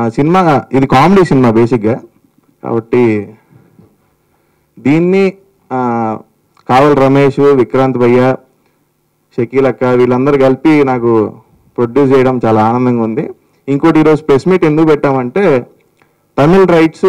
cinema ఇది comedy cinema బేసిక్గా కాబట్టి దీన్ని ఆ, కావల్ రమేష్ విక్రాంత్ భయ్య షకీల్ అక్క వీళ్ళందరూ కలిపి నాకు ప్రొడ్యూస్ చేయడం చాలా ఆనందంగా ఉంది ఇంకోటి ఈరోజు ప్రెస్ మీట్ ఎందుకు పెట్టామంటే తమిళ్ రైట్స్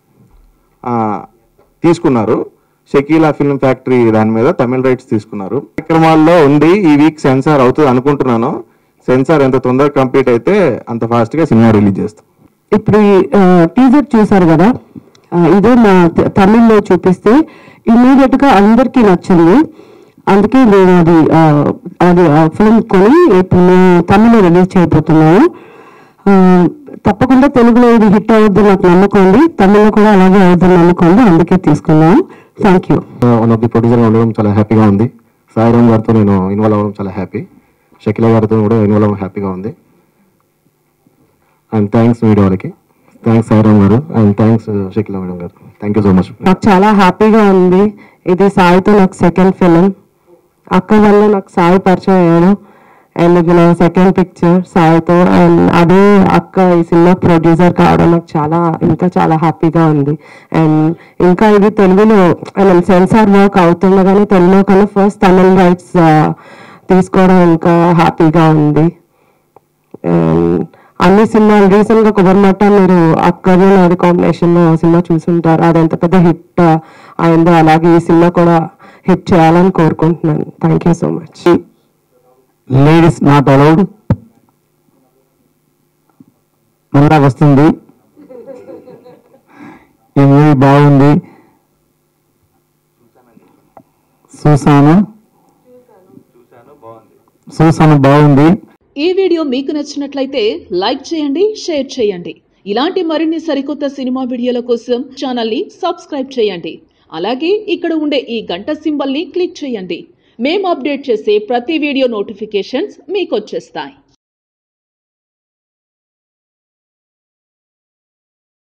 తీసుకున్నారు షకీలా ఫిల్మ్ ఫ్యాక్టరీ దాని మీద తమిళ్ రైట్స్ తీసుకున్నారు కార్యక్రమాల్లో ఉంది ఈ వీక్ సెన్సార్ అవుతుంది అనుకుంటున్నాను సెన్సార్ ఎంత తొందరగా కంప్లీట్ అయితే అంత ఫాస్ట్గా సినిమా రిలీజ్ చేస్తాం ఇప్పుడు టీజర్ చూసారు కదా ఆ, ఇదే మా త- తమిళ్లో చూపిస్తే ఇమీడియట్ గా అందరికీ నచ్చింది అందుకే నేను అది ఆ, అది ఫిల్మ్ కొని ఇప్పుడు మేము తమిళ్లో రిలీజ్ చేయబోతున్నాము ఆ, తప్పకుండా తెలుగులో ఇది హిట్ అవుద్ది నాకు నమ్మకం ఉంది తమిళ్లో కూడా అలాగే అవుద్దని నమ్మకం ఉంది అందుకే తీసుకున్నాను thank you one of the producer ఉండడం చాలా హ్యాపీగా ఉంది సాయిరామ్ గారితో నేను ఇన్వాల్వ్ అవ్వడం చాలా హ్యాపీ షకిల గారితో కూడా ఇన్వాల్వ్ అవ్వడం హ్యాపీగా ఉంది అండ్ థ్యాంక్స్ మీడియా వాళ్ళకి thanks Sairam garu and thanks Shakila madam garu thank you so much నాకు చాలా హ్యాపీగా ఉంది ఇది సాయితో నాకు సెకండ్ ఫిలిం అక్క వల్ల నాకు సాయి పరిచయం అయ్యాడు అండ్ ఇది నా సెకండ్ పిక్చర్ సాయితో అండ్ అదే అక్క ఈ సినిమా ప్రొడ్యూసర్ కావడం నాకు చాలా ఇంకా చాలా హ్యాపీగా ఉంది అండ్ ఇంకా ఇది తెలుగులో ఐ మీన్ సెన్సార్ వర్క్ అవుతుండగానే తెలుగులో కన్నా ఫస్ట్ తమిళ రైట్స్ తీసుకోవడం ఇంకా హ్యాపీగా ఉంది And అన్ని సినిమాలు రీసెంట్ గా కుబర్మట్ట మీరు అక్కడే నాది కాంబినేషన్ లో సినిమా చూసుంటారు అది ఎంత పెద్ద హిట్ అయిందో అలాగే ఈ సినిమా కూడా హిట్ చేయాలని కోరుకుంటున్నాను thank you so much ladies not allowed మళ్ళా వస్తుంది ఈ మూవీ బాగుంది చూసాను చూసాను బాగుంది ఈ వీడియో మీకు నచ్చినట్లయితే లైక్ చేయండి షేర్ చేయండి ఇలాంటి మరిన్ని సరికొత్త సినిమా వీడియోల కోసం ఛానల్ని సబ్స్క్రైబ్ చేయండి అలాగే ఇక్కడ ఉండే ఈ గంట సింబల్ని క్లిక్ చేయండి మేము అప్డేట్ చేసే ప్రతి వీడియో నోటిఫికేషన్స్ మీకు వచ్చేస్తాయి